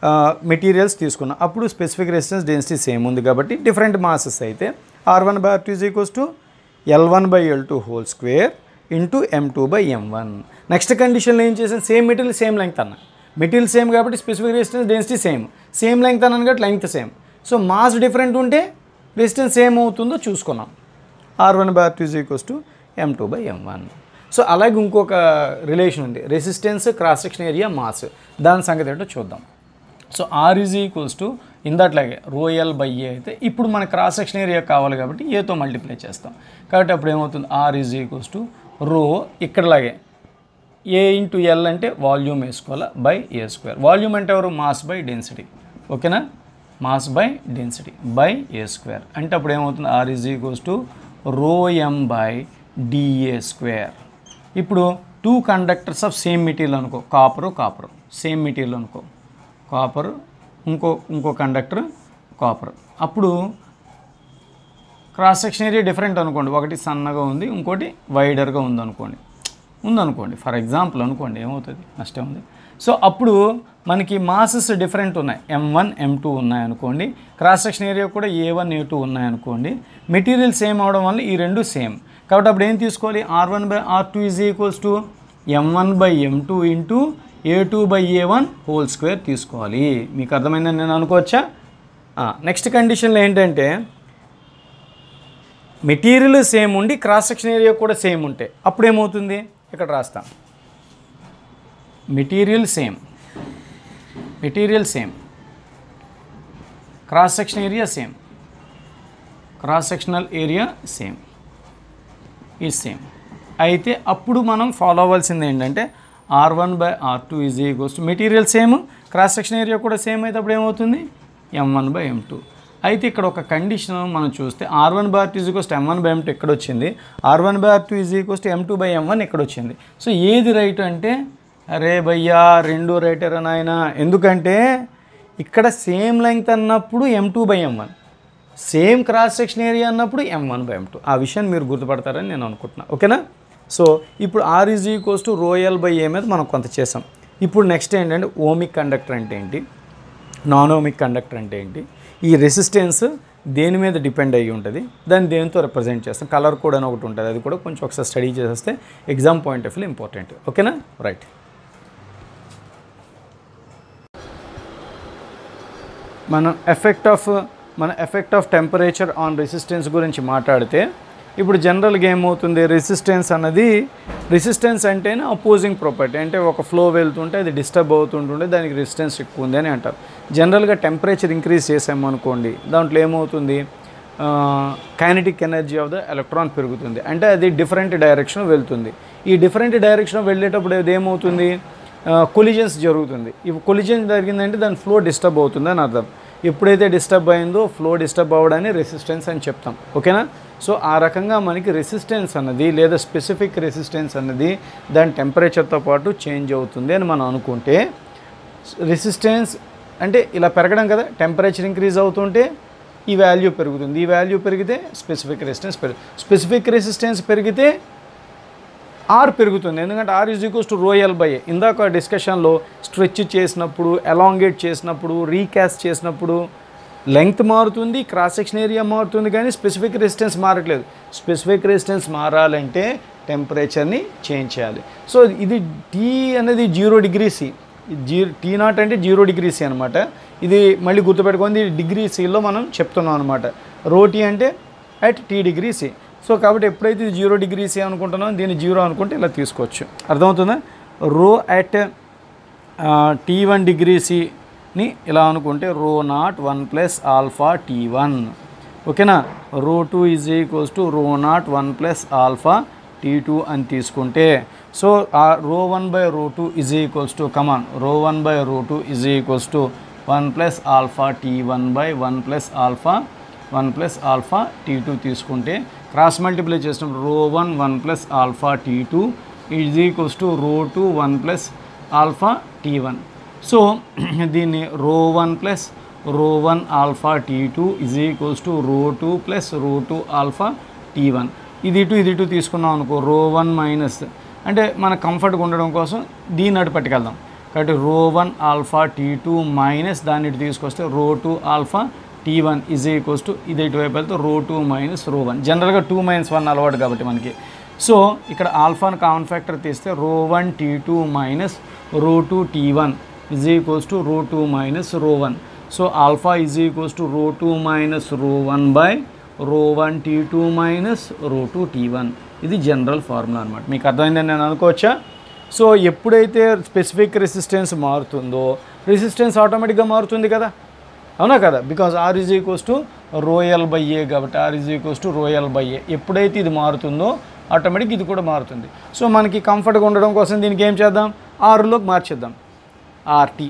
మెటీరియల్స్ తీసుకున్నాం అప్పుడు స్పెసిఫిక్ రెసిస్టెన్స్ డెన్సిటీ సేమ్ ఉంది కాబట్టి డిఫరెంట్ మాసెస్ అయితే R one by R two is equals to L one by L two whole square into M two by M one next కండిషన్లో ఏం చేసాను same material same length అన్న material same కాబట్టి specific resistance density same same length అన్నాను కాబట్టి length same so mass different ఉంటే resistance same అవుతుందో చూసుకున్నాం R one by R two is equals to M two by M one so అలాగే ఇంకొక relation ఉంది resistance cross section area mass దాని సంగతి ఏంటో చూద్దాం so R is equals to ఇందట్లాగే రోయల్ బై ఏ అయితే ఇప్పుడు మన క్రాస్ సెక్షన్ ఏరియా కావాలి కాబట్టి ఏతో మల్టిప్లై చేస్తాం కాబట్టి అప్పుడు ఏమవుతుంది R is equals to rho ఇక్కడలాగే ఏ ఇంటూ ఎల్ అంటే వాల్యూమ్ వేసుకోవాలా బై ఏ స్క్వేర్ వాల్యూమ్ అంటే ఎవరు మాస్ బై డెన్సిటీ ఓకేనా mass by density by A square అంటే అప్పుడు ఏమవుతుంది R is equals to rho M by DA square ఇప్పుడు two conductors of same material అనుకో కాపరు కాపరు సేమ్ మెటీరియల్ అనుకో copper ఇంకో ఇంకో కండక్టర్ కాపర్ అప్పుడు క్రాస్ సెక్షన్ ఏరియా డిఫరెంట్ అనుకోండి ఒకటి సన్నగా ఉంది ఇంకోటి వైడర్గా ఉంది అనుకోండి ఉందనుకోండి ఫర్ ఎగ్జాంపుల్ అనుకోండి ఏమవుతుంది నష్టం ఉంది సో అప్పుడు మనకి మాసెస్ డిఫరెంట్ ఉన్నాయి ఎం వన్ ఎం టూ ఉన్నాయనుకోండి క్రాస్ సెక్షన్ ఏరియా కూడా ఏ వన్ ఏ టూ ఉన్నాయనుకోండి మెటీరియల్ సేమ్ అవడం వల్ల ఈ రెండు సేమ్ కాబట్టి అప్పుడు ఏం తీసుకోవాలి R one by R two is equals to M one by M two into A two by A one whole square తీసుకోవాలి మీకు అర్థమైందని నేను అనుకోవచ్చా నెక్స్ట్ కండిషన్లో ఏంటంటే మెటీరియల్ సేమ్ ఉండి క్రాస్ సెక్షన్ ఏరియా కూడా సేమ్ ఉంటే అప్పుడు ఏమవుతుంది ఇక్కడ రాస్తాం material same material same cross section area same cross sectional area same ఈ సేమ్ అయితే అప్పుడు మనం ఫాలో అవ్వాల్సింది ఏంటంటే R one by R two is equals to material same cross section area కూడా సేమ్ అయితే అప్పుడు ఏమవుతుంది M one by M two అయితే ఇక్కడ ఒక కండిషన్ మనం చూస్తే R one by R two is equals to M one by M two ఎక్కడ వచ్చింది R one by R two is equals to M two by M one ఎక్కడ వచ్చింది so ఏది రైట్ అంటే అరే భయ్యా రెండు రైటరా నాయన ఎందుకంటే ఇక్కడ సేమ్ లెంగ్త్ అన్నప్పుడు M two by M one same cross section area అన్నప్పుడు M one by M two ఆ విషయాన్ని మీరు గుర్తుపడతారని నేను అనుకుంటున్నా ఓకేనా సో ఇప్పుడు R is equals to రోయల్ by A మీద మనం కొంత చేసాం ఇప్పుడు నెక్స్ట్ ఏంటంటే ఓమిక్ కండక్టర్ అంటే ఏంటి నాన్ ఓమిక్ కండక్టర్ అంటే ఏంటి ఈ రెసిస్టెన్స్ దేని మీద డిపెండ్ అయ్యి ఉంటుంది దాన్ని దేనితో రిప్రజెంట్ చేస్తాం కలర్ కోడ్ అని ఒకటి ఉంటుంది అది కూడా కొంచెం ఒకసారి స్టడీ చేసేస్తే exam point of view important ఓకేనా రైట్ మనం ఎఫెక్ట్ ఆఫ్ మన effect of temperature on resistance గురించి మాట్లాడితే ఇప్పుడు జనరల్గా ఏమవుతుంది రెసిస్టెన్స్ అన్నది రెసిస్టెన్స్ అంటేనే అపోజింగ్ ప్రాపర్టీ అంటే ఒక ఫ్లో వెళ్తుంటే అది డిస్టర్బ్ అవుతుంటుంటే దానికి రెసిస్టెన్స్ ఎక్కువ ఉంది అని అంటారు జనరల్గా టెంపరేచర్ ఇంక్రీజ్ చేసామనుకోండి దాంట్లో ఏమవుతుంది kinetic energy of the electron పెరుగుతుంది అంటే అది డిఫరెంట్ డైరెక్షన్ వెళ్తుంది ఈ డిఫరెంట్ డైరెక్షన్ వెళ్ళేటప్పుడు అది ఏమవుతుంది కొలిజన్స్ జరుగుతుంది ఇవి కొలిజన్ జరిగిందంటే దాని ఫ్లో డిస్టర్బ్ అవుతుంది అని అర్థం ఎప్పుడైతే డిస్టర్బ్ అయిందో ఫ్లో డిస్టర్బ్ అవ్వడాన్ని రెసిస్టెన్స్ అని చెప్తాం ఓకేనా సో ఆ రకంగా మనకి రెసిస్టెన్స్ అన్నది లేదా స్పెసిఫిక్ రెసిస్టెన్స్ అన్నది దాని టెంపరేచర్తో పాటు చేంజ్ అవుతుంది అని మనం అనుకుంటే రెసిస్టెన్స్ అంటే ఇలా పెరగడం కదా టెంపరేచర్ ఇంక్రీజ్ అవుతుంటే ఈ వాల్యూ పెరుగుతుంది ఈ వాల్యూ పెరిగితే స్పెసిఫిక్ రెసిస్టెన్స్ పెరుగు స్పెసిఫిక్ రెసిస్టెన్స్ పెరిగితే ఆర్ పెరుగుతుంది ఎందుకంటే R is equals to రోయల్ by ఇందాక డిస్కషన్లో స్ట్రెచ్ చేసినప్పుడు ఎలాంగేట్ చేసినప్పుడు రీకాస్ట్ చేసినప్పుడు లెంగ్త్ మారుతుంది క్రాస్ సెక్షన్ ఏరియా మారుతుంది కానీ స్పెసిఫిక్ రెసిస్టెన్స్ మారట్లేదు స్పెసిఫిక్ రెసిస్టెన్స్ మారాలంటే టెంపరేచర్ని చేంజ్ చేయాలి సో ఇది టీ అనేది zero degree C G T nought అంటే జీరో డిగ్రీ సి అనమాట ఇది మళ్ళీ గుర్తుపెట్టుకుంది డిగ్రీ సిలో మనం చెప్తున్నాం అనమాట రోటీ అంటే at T degree C so కాబట్టి ఎప్పుడైతే ఇది జీరో డిగ్రీ సి అనుకుంటున్నాం దీన్ని జీరో అనుకుంటే ఇలా తీసుకోవచ్చు అర్థమవుతుందా రో అట్ టీ వన్ డిగ్రీ సిని ఇలా అనుకుంటే rho nought one plus alpha T one ఓకేనా rho two is equals to rho nought one plus alpha T two అని తీసుకుంటే సో ఆ rho one by rho two is equals to come on rho one by rho two is equals to one plus alpha T one by one plus alpha one plus alpha T two తీసుకుంటే cross multiply చేసినప్పుడు rho one one plus alpha T two is equals to rho two one plus alpha T one so దీన్ని rho one plus rho one alpha T two is equals to rho two plus rho two alpha T one ఇది ఇటు ఇది ఇటు తీసుకున్నాం అనుకో రో one minus అంటే మన కంఫర్ట్గా ఉండడం కోసం దీన్ని అటు పట్టుకెళ్దాం కాబట్టి rho one alpha T two minus దాన్ని ఇటు తీసుకొస్తే rho two alpha T one is equals to ఇది ఇటువైపు వెళ్తే rho two minus rho one జనరల్గా టూ మైనస్ వన్ అలవాటు కాబట్టి మనకి సో ఇక్కడ ఆల్ఫాను కామన్ ఫ్యాక్టర్ తీస్తే rho one T two minus rho two T one is equals to rho two minus rho one so alpha is equals to rho two minus rho one by rho one T two minus rho two T one ఇది general formula అనమాట మీకు అర్థమైందని నేను అనుకోవచ్చా so ఎప్పుడైతే specific resistance మారుతుందో resistance ఆటోమేటిక్గా మారుతుంది కదా అవునా కదా because R is equals to రోయల్ by A కాబట్టి R is equals to రోయల్ by A ఎప్పుడైతే ఇది మారుతుందో ఆటోమేటిక్ ఇది కూడా మారుతుంది సో మనకి కంఫర్ట్గా ఉండడం కోసం దీనికి ఏం చేద్దాం ఆరులోకి మార్చేద్దాం ఆర్టీ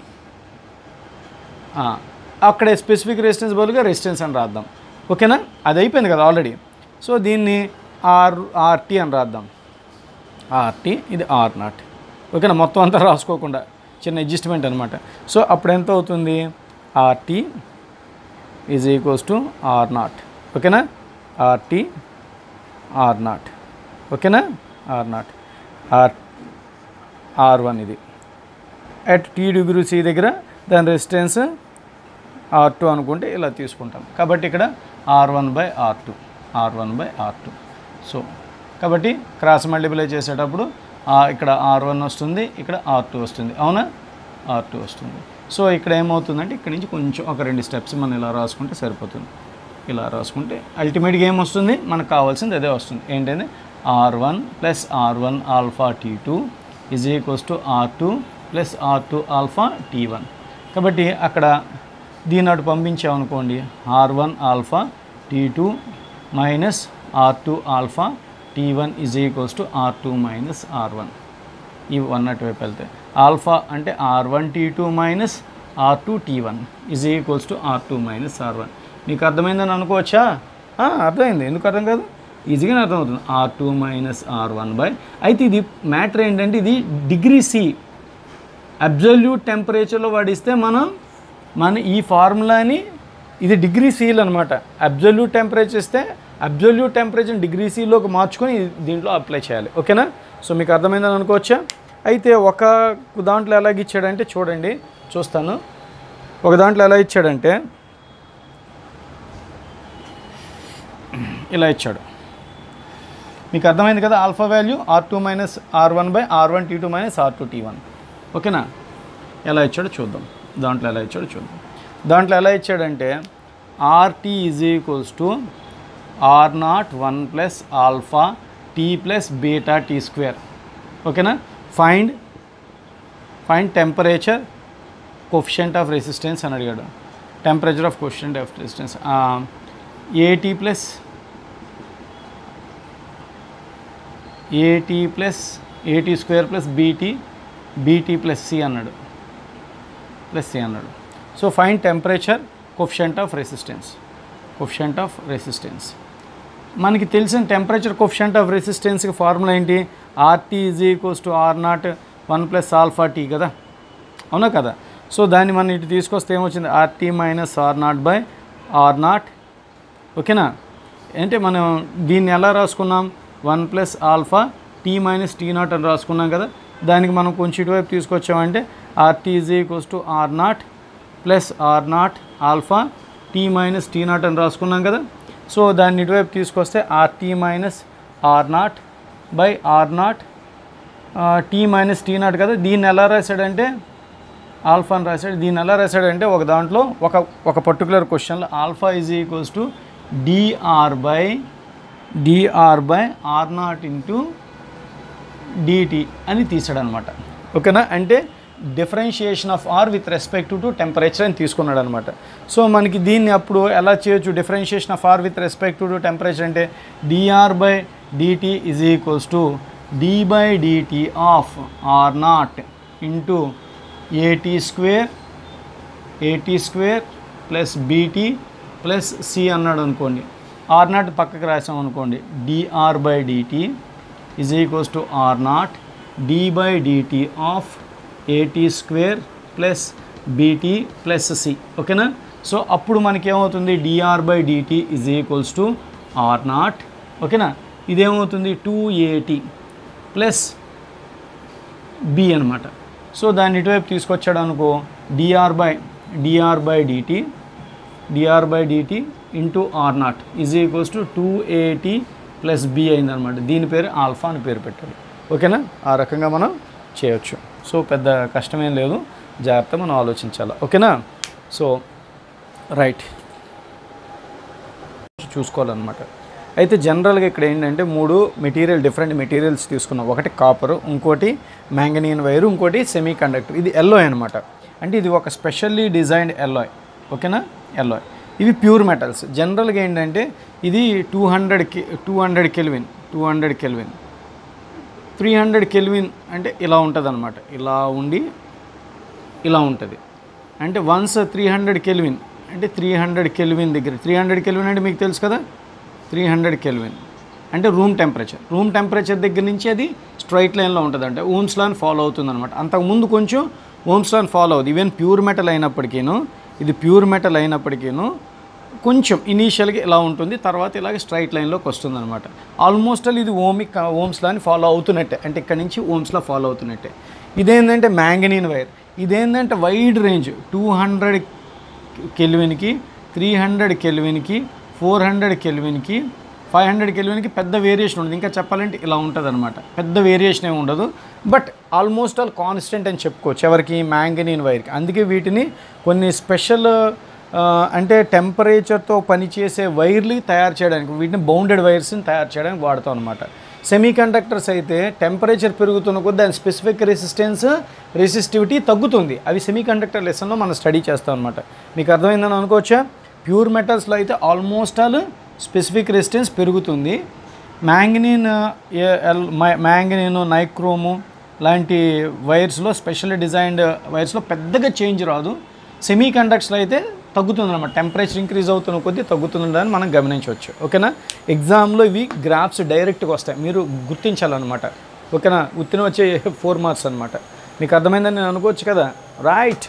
అక్కడ స్పెసిఫిక్ రెసిస్టెన్స్ బదులుగా రెసిస్టెన్స్ అని రాద్దాం ఓకేనా అది అయిపోయింది కదా ఆల్రెడీ సో దీన్ని ఆర్ ఆర్టీ అని రాద్దాం ఆర్టీ ఇది ఆర్ నాట్ ఓకేనా మొత్తం అంతా రాసుకోకుండా చిన్న అడ్జస్ట్మెంట్ అనమాట సో అప్పుడు ఎంత అవుతుంది RT is equals to R nought ఓకేనా ఆర్టీ ఆర్ నాట్ ఓకేనా R nought R R one ఇది అట్ టీ డిగ్రీ సి దగ్గర దాని రెసిస్టెన్స్ ఆర్ టూ అనుకుంటే ఇలా తీసుకుంటాం కాబట్టి ఇక్కడ R one by R two R one by R two so కాబట్టి క్రాస్ మల్టిప్లై చేసేటప్పుడు ఆ ఇక్కడ ఆర్ వన్ వస్తుంది ఇక్కడ ఆర్ టూ వస్తుంది అవునా ఆర్ టూ వస్తుంది సో ఇక్కడ ఏమవుతుందంటే ఇక్కడ నుంచి కొంచెం ఒక రెండు స్టెప్స్ మనం ఇలా రాసుకుంటే సరిపోతుంది ఇలా రాసుకుంటే అల్టిమేట్గా ఏమొస్తుంది మనకు కావాల్సింది అదే వస్తుంది ఏంటంటే R one plus R one alpha T two is equals to R two plus R two alpha T one కాబట్టి అక్కడ దీని అటు పంపించామనుకోండి R one alpha T two minus R two alpha T one is equals to R two minus R one ఈ one అటు వైపు వెళ్తే alpha అంటే R one T two minus R two T one is equals to R two minus R one నీకు అర్థమైందని అనుకోవచ్చా ఆ, అర్థమైంది ఎందుకు అర్థం కాదు ఈజీగానే అర్థమవుతుంది R two minus R one by అయితే ఇది మ్యాటర్ ఏంటంటే ఇది డిగ్రీ సి అబ్జల్యూట్ టెంపరేచర్లో వాడిస్తే మనం మన ఈ ఫార్ములాని ఇది డిగ్రీ సీల్ అనమాట అబ్జల్యూట్ టెంపరేచర్ ఇస్తే అబ్జల్యూట్ టెంపరేచర్ డిగ్రీ సీలోకి మార్చుకొని దీంట్లో అప్లై చేయాలి ఓకేనా సో మీకు అర్థమైందని అనుకోవచ్చా అయితే ఒక దాంట్లో ఎలాగ ఇచ్చాడంటే చూడండి చూస్తాను ఒక దాంట్లో ఎలా ఇచ్చాడంటే ఇలా ఇచ్చాడు మీకు అర్థమైంది కదా alpha value R two minus R one by R one T two minus R two T one ఓకేనా ఎలా ఇచ్చాడో చూద్దాం దాంట్లో ఎలా ఇచ్చాడో చూద్దాం దాంట్లో ఎలా ఇచ్చాడంటే RT is equals to R nought one plus alpha T plus beta T square ఓకేనా find find temperature coefficient of resistance అని అడిగాడు temperature of coefficient of resistance AT plus AT plus AT square plus BT BT plus C అన్నాడు plus C అన్నాడు so fine temperature coefficient of resistance coefficient of resistance మనకి తెలిసిన temperature coefficient of రెసిస్టెన్స్కి formula ఏంటి RT is equals to R nought one plus alpha T కదా అవునా కదా so దాన్ని మనం ఇటు తీసుకొస్తే ఏమొచ్చింది RT minus R nought by R nought ఓకేనా అంటే మనం దీన్ని ఎలా రాసుకున్నాం one plus alpha T minus T nought అని రాసుకున్నాం కదా దానికి మనం కొంచెం ఇటువైపు తీసుకొచ్చామంటే RT is equals to R nought plus R nought alpha T minus T nought అని రాసుకున్నాం కదా సో దాన్ని ఇటువైపు తీసుకొస్తే RT minus R nought by R nought tea minus T nought కదా దీన్ని ఎలా రాశాడంటే ఆల్ఫా అని రాశాడు దీన్ని ఎలా రాశాడంటే ఒక దాంట్లో ఒక ఒక పర్టికులర్ క్వశ్చన్లో alpha is equals to DR by DR by R nought into DT అని తీసాడు అనమాట ఓకేనా అంటే differentiation of R with respect to temperature అని తీసుకున్నాడు అనమాట సో మనకి దీన్ని అప్పుడు ఎలా చేయొచ్చు differentiation of R with respect to temperature అంటే DR by DT is equals to D by DT of R nought into AT square AT square plus BT plus C అన్నాడు అనుకోండి ఆర్ నాట్ పక్కకి రాసాం అనుకోండి DR by DT is equals to R nought D by DT of AT square plus BT plus C ఓకేనా so అప్పుడు మనకి ఏమవుతుంది DR by DT is equals to R nought ఓకేనా ఇదేమవుతుంది టూ ఏటీ ప్లస్ బి అనమాట so దాన్ని ఇటువైపు తీసుకొచ్చాడు అనుకో DR by DR by DT DR by DT into R nought is equals to two AT plus B అయిందనమాట దీని పేరు ఆల్ఫా అని పేరు పెట్టాడు ఓకేనా ఆ రకంగా మనం చేయొచ్చు సో పెద్ద కష్టమేం లేదు జాగ్రత్త మనం ఆలోచించాలి ఓకేనా సో రైట్ చూసుకోవాలన్నమాట అయితే జనరల్గా ఇక్కడ ఏంటంటే మూడు మెటీరియల్ డిఫరెంట్ మెటీరియల్స్ తీసుకున్నాం ఒకటి కాపర్ ఇంకోటి మ్యాంగనీన్ వైర్ ఇంకోటి సెమీ కండక్టర్ ఇది ఎల్లోయ్ అనమాట అంటే ఇది ఒక స్పెషల్లీ డిజైన్డ్ ఎల్లోయ్ ఓకేనా ఎల్లోయ్ ఇవి ప్యూర్ మెటల్స్ జనరల్గా ఏంటంటే ఇది టూ హండ్రెడ్ కి two hundred kelvin two hundred kelvin three hundred kelvin అంటే ఇలా ఉంటుంది అనమాట ఇలా ఉండి ఇలా ఉంటుంది అంటే వన్స్ త్రీ హండ్రెడ్ కెల్విన్ అంటే త్రీ హండ్రెడ్ కెల్విన్ దగ్గర త్రీ హండ్రెడ్ కెల్విన్ అంటే మీకు తెలుసు కదా త్రీ హండ్రెడ్ కెల్విన్ అంటే రూమ్ టెంపరేచర్ రూమ్ టెంపరేచర్ దగ్గర నుంచి అది స్ట్రైట్ లైన్లో ఉంటుంది అంటే ఓమ్స్ లాన్ ఫాలో అవుతుంది అనమాట అంతకుముందు కొంచెం ఓమ్స్ లాన్ ఫాలో అవుతుంది ఈవెన్ ప్యూర్ మెటల్ అయినప్పటికీను ఇది ప్యూర్ మెటల్ అయినప్పటికీను కొంచెం ఇనీషియల్గా ఇలా ఉంటుంది తర్వాత ఇలాగ స్ట్రైట్ లైన్లోకి వస్తుంది అనమాట ఆల్మోస్ట్ ఆల్ ఇది ఓమిక్ ఓమ్స్ లాని ఫాలో అవుతున్నట్టే అంటే ఇక్కడ నుంచి ఓమ్స్లా ఫాలో అవుతున్నట్టే ఇదేంటంటే మ్యాంగనీన్ వైర్ ఇదేంటంటే వైడ్ రేంజ్ టూ హండ్రెడ్ కెల్విన్కి త్రీ హండ్రెడ్ కెల్విన్కి ఫోర్ హండ్రెడ్ కెల్విన్కి ఫైవ్ హండ్రెడ్ కెల్విన్కి పెద్ద వేరియేషన్ ఉంటుంది ఇంకా చెప్పాలంటే ఇలా ఉంటుంది అనమాట పెద్ద వేరియేషన్ ఏమి ఉండదు బట్ ఆల్మోస్ట్ ఆల్ కాన్స్టెంట్ అని చెప్పుకోవచ్చు ఎవరికి మ్యాంగనీన్ వైర్కి అందుకే వీటిని కొన్ని స్పెషల్ అంటే టెంపరేచర్తో పనిచేసే వైర్లు తయారు చేయడానికి వీటిని బౌండెడ్ వైర్స్ని తయారు చేయడానికి వాడతాం అనమాట సెమీ కండక్టర్స్ అయితే టెంపరేచర్ పెరుగుతున్న కొద్దీ దాని స్పెసిఫిక్ రెసిస్టెన్స్ రెసిస్టివిటీ తగ్గుతుంది అవి సెమీ కండక్టర్ లెసన్లో మనం స్టడీ చేస్తాం అనమాట మీకు అర్థమైందని అనుకోవచ్చా ప్యూర్ మెటల్స్లో అయితే ఆల్మోస్ట్ ఆల్ స్పెసిఫిక్ రెసిస్టెన్స్ పెరుగుతుంది మ్యాంగనీన్ మ్యాంగనీన్ నైక్రోము లాంటి వైర్స్లో స్పెషల్ డిజైన్డ్ వైర్స్లో పెద్దగా చేంజ్ రాదు సెమీ కండక్టర్స్లో అయితే తగ్గుతుంది అనమాట టెంపరేచర్ ఇంక్రీజ్ అవుతున్న కొద్దీ తగ్గుతుందని మనం గమనించవచ్చు ఓకేనా ఎగ్జామ్లో ఇవి గ్రాఫ్స్ డైరెక్ట్గా వస్తాయి మీరు గుర్తించాలన్నమాట ఓకేనా ఉత్తిన వచ్చే ఫోర్ మార్క్స్ అనమాట మీకు అర్థమైందని నేను అనుకోవచ్చు కదా రైట్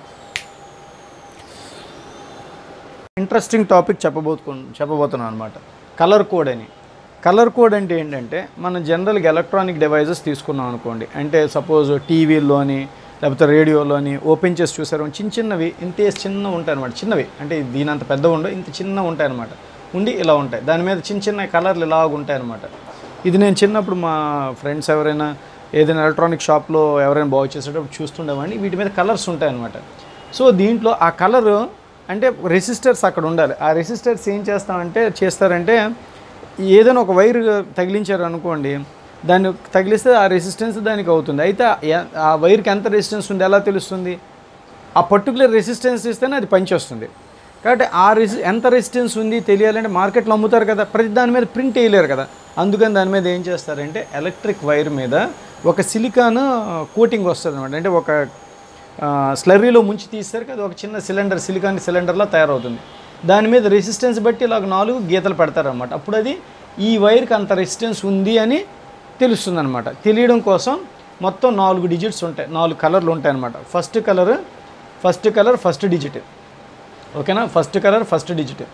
ఇంట్రెస్టింగ్ టాపిక్ చెప్పబోతు చెప్పబోతున్నాను అనమాట కలర్ కోడ్ అని కలర్ కోడ్ అంటే ఏంటంటే మనం జనరల్గా ఎలక్ట్రానిక్ డివైజెస్ తీసుకున్నాం అనుకోండి అంటే సపోజ్ టీవీలోని లేకపోతే రేడియోలోని ఓపెన్ చేసి చూసారు చిన్న చిన్నవి ఇంతే చిన్న ఉంటాయి అనమాట చిన్నవి అంటే దీని అంత పెద్ద ఉండవు ఇంత చిన్న ఉంటాయి అనమాట ఉండి ఇలా ఉంటాయి దాని మీద చిన్న చిన్న కలర్లు ఇలాగ ఉంటాయి అనమాట ఇది నేను చిన్నప్పుడు మా ఫ్రెండ్స్ ఎవరైనా ఏదైనా ఎలక్ట్రానిక్ షాప్లో ఎవరైనా బాగు చేసేటప్పుడు చూస్తుండేవాడిని వీటి మీద కలర్స్ ఉంటాయి అనమాట సో దీంట్లో ఆ కలర్ అంటే రెసిస్టర్స్ అక్కడ ఉండాలి ఆ రెసిస్టర్స్ ఏం చేస్తామంటే చేస్తారంటే ఏదైనా ఒక వైర్ తగిలించారు అనుకోండి దాన్ని తగిలిస్తే ఆ రెసిస్టెన్స్ దానికి అవుతుంది అయితే ఆ- ఆ వైర్కి ఎంత రెసిస్టెన్స్ ఉంది ఎలా తెలుస్తుంది ఆ పర్టికులర్ రెసిస్టెన్స్ ఇస్తేనే అది పనిచేస్తుంది కాబట్టి ఆ రెసి ఎంత రెసిస్టెన్స్ ఉంది తెలియాలంటే మార్కెట్లో అమ్ముతారు కదా ప్రతి దాని మీద ప్రింట్ వేయలేరు కదా అందుకని దాని మీద ఏం చేస్తారంటే ఎలక్ట్రిక్ వైర్ మీద ఒక సిలికాన్ కోటింగ్ వస్తుంది అనమాట అంటే ఒక ఆ, స్లర్రీలో ముంచి తీస్తారు కదా ఒక చిన్న సిలిండర్ సిలికాన్ సిలిండర్లా తయారవుతుంది దాని మీద రెసిస్టెన్స్ బట్టి ఇలాగ నాలుగు గీతలు పెడతారనమాట అప్పుడు అది ఈ వైర్కి అంత రెసిస్టెన్స్ ఉంది అని తెలుస్తుంది అనమాట తెలియడం కోసం మొత్తం నాలుగు డిజిట్స్ ఉంటాయి నాలుగు కలర్లు ఉంటాయి అనమాట first colour first colour first digit ఓకేనా first colour first digit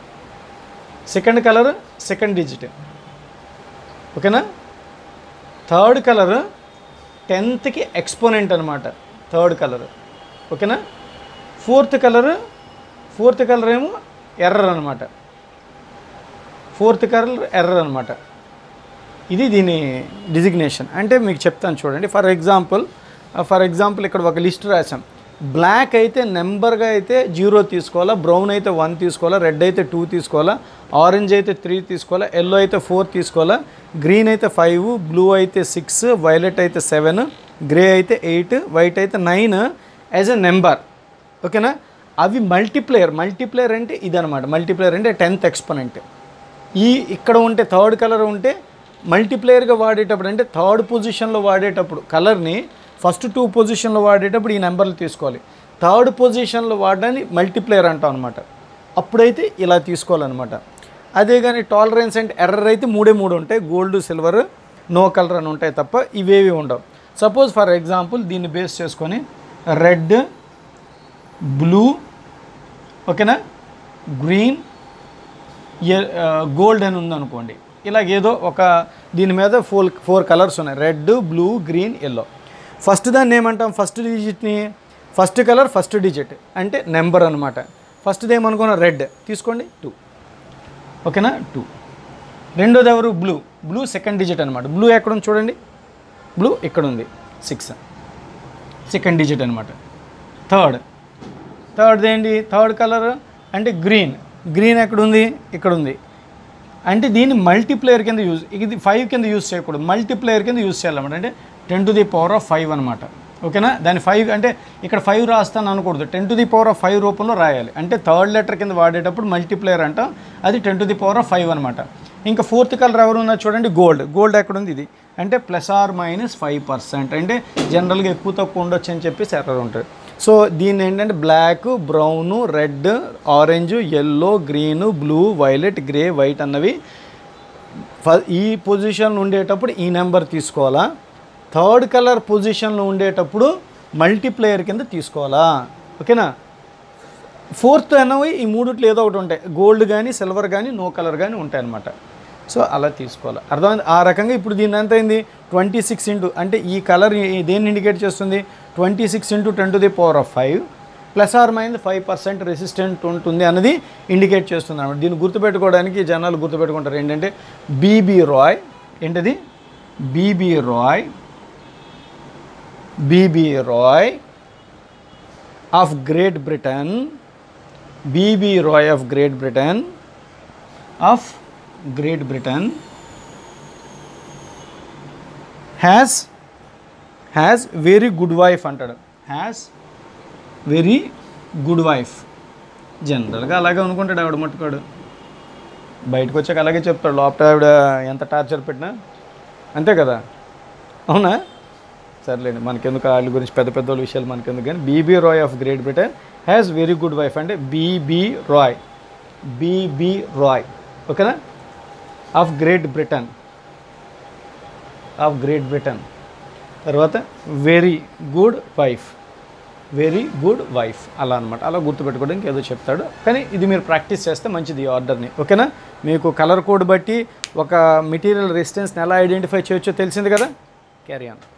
second colour second digit ఓకేనా థర్డ్ కలర్ టెన్త్కి ఎక్స్పోనెంట్ అనమాట థర్డ్ కలర్ ఓకేనా ఫోర్త్ కలర్ ఫోర్త్ కలర్ ఏమో ఎర్రర్ అనమాట ఫోర్త్ కలర్ ఎర్రర్ అనమాట ఇది దీని డిజిగ్నేషన్ అంటే మీకు చెప్తాను చూడండి ఫర్ ఎగ్జాంపుల్ ఫర్ ఎగ్జాంపుల్ ఇక్కడ ఒక లిస్ట్ రాసాం బ్లాక్ అయితే నెంబర్గా అయితే జీరో తీసుకోవాలా బ్రౌన్ అయితే వన్ తీసుకోవాలా రెడ్ అయితే టూ తీసుకోవాలా ఆరెంజ్ అయితే త్రీ తీసుకోవాలా ఎల్లో అయితే ఫోర్ తీసుకోవాలా గ్రీన్ అయితే ఫైవ్ బ్లూ అయితే సిక్స్ వైలెట్ అయితే సెవెన్ గ్రే అయితే ఎయిట్ వైట్ అయితే నైన్ యాజ్ ఎ నెంబర్ ఓకేనా అవి మల్టీప్లేయర్ మల్టీప్లేయర్ అంటే ఇదనమాట మల్టీప్లేయర్ అంటే టెన్త్ ఎక్స్పొనెంట్ ఈ ఇక్కడ ఉంటే థర్డ్ కలర్ ఉంటే మల్టీప్లేయర్గా వాడేటప్పుడు అంటే థర్డ్ పొజిషన్లో వాడేటప్పుడు కలర్ని ఫస్ట్ టూ పొజిషన్లో వాడేటప్పుడు ఈ నెంబర్లు తీసుకోవాలి థర్డ్ పొజిషన్లో వాడడాన్ని మల్టీప్లేయర్ అంటాం అనమాట అప్పుడైతే ఇలా తీసుకోవాలన్నమాట అదే కానీ టాలరెన్స్ అంటే ఎర్రర్ అయితే మూడే మూడు ఉంటాయి గోల్డ్ సిల్వర్ నో కలర్ అని ఉంటాయి తప్ప ఇవేవి ఉండవు సపోజ్ ఫర్ ఎగ్జాంపుల్ దీన్ని బేస్ చేసుకొని రెడ్ బ్లూ ఓకేనా గ్రీన్ గోల్డ్ అని ఉందనుకోండి ఇలాగ ఏదో ఒక దీని మీద ఫోర్ ఫోర్ కలర్స్ ఉన్నాయి red blue green yellow first దాన్ని ఏమంటాం ఫస్ట్ డిజిట్ని ఫస్ట్ కలర్ ఫస్ట్ డిజిట్ అంటే నెంబర్ అనమాట ఫస్ట్ది ఏమనుకున్నా రెడ్ తీసుకోండి టూ ఓకేనా టూ రెండోది ఎవరు బ్లూ బ్లూ సెకండ్ డిజిట్ అనమాట బ్లూ ఎక్కడ ఉంది చూడండి బ్లూ ఇక్కడ ఉంది సిక్స్ సెకండ్ డిజిట్ అనమాట థర్డ్ థర్డ్ ఏంటి థర్డ్ కలర్ అంటే గ్రీన్ గ్రీన్ ఎక్కడ ఉంది ఇక్కడ ఉంది అంటే దీన్ని మల్టీప్లేయర్ కింద యూజ్ ఇది ఫైవ్ కింద యూజ్ చేయకూడదు మల్టీప్లేయర్ కింద యూజ్ చేయాలన్నమాట అంటే ten to the power of five అనమాట ఓకేనా దాని ఫైవ్ అంటే ఇక్కడ ఫైవ్ రాస్తాను అనకూడదు ten to the power of five రూపంలో రాయాలి అంటే థర్డ్ లెటర్ కింద వాడేటప్పుడు మల్టీప్లేయర్ అంటాం అది ten to the power of five అనమాట ఇంకా ఫోర్త్ కలర్ ఎవరు ఉన్నారు చూడండి గోల్డ్ గోల్డ్ ఎక్కడ ఉంది ఇది అంటే plus or minus five percent అంటే జనరల్గా ఎక్కువ తక్కువ ఉండొచ్చు అని చెప్పేసి ఎర్రర్ ఉంటుంది సో దీన్ని ఏంటంటే black brown red orange yellow green blue violet grey white అన్నవి ఫ- ఈ పొజిషన్లో ఉండేటప్పుడు ఈ నెంబర్ తీసుకోవాలా థర్డ్ కలర్ పొజిషన్లో ఉండేటప్పుడు మల్టీప్లేయర్ కింద తీసుకోవాలా ఓకేనా ఫోర్త్ అనేవి ఈ మూడిట్లో ఏదో ఒకటి ఉంటాయి గోల్డ్ కానీ సిల్వర్ కానీ నో కలర్ కానీ ఉంటాయి అన్నమాట సో అలా తీసుకోవాలి అర్థమైంది ఆ రకంగా ఇప్పుడు దీని ఎంత అయింది ట్వంటీ సిక్స్ ఇంటూ అంటే ఈ కలర్ దేన్ని ఇండికేట్ చేస్తుంది twenty six into ten to the power of five plus or minus five percent resistant ఉంటుంది అన్నది ఇండికేట్ చేస్తుంది అనమాట దీన్ని గుర్తుపెట్టుకోవడానికి జనాలు గుర్తుపెట్టుకుంటారు ఏంటంటే బీబీ రాయ్ ఏంటది BB Roy BB Roy of Great Britain BB Roy of Great Britain of Great Britain has has very good wife అంటాడు has very good wife జనరల్గా అలాగే అనుకుంటాడు ఆవిడ మట్టుకోడు బయటకు వచ్చాక అలాగే చెప్తాడు లోపల ఆవిడ ఎంత టార్చర్ పెట్టినా అంతే కదా అవునా సర్లేండి మనకెందుకు వాళ్ళ గురించి పెద్ద పెద్ద వాళ్ళ విషయాలు మనకెందుకు కానీ BB Roy of Great Britain has very good wife అంటే బీబీ రాయ్ బీబీ రాయ్ ఓకేనా of Great Britain of Great Britain తర్వాత very good wife very good wife అలా అనమాట అలా గుర్తుపెట్టుకోవడానికి ఏదో చెప్తాడు కానీ ఇది మీరు ప్రాక్టీస్ చేస్తే మంచిది ఈ ఆర్డర్ని ఓకేనా మీకు కలర్ కోడ్ బట్టి ఒక మెటీరియల్ రెసిస్టెన్స్ని ఎలా ఐడెంటిఫై చేయొచ్చో తెలిసింది కదా క్యారీ ఆన్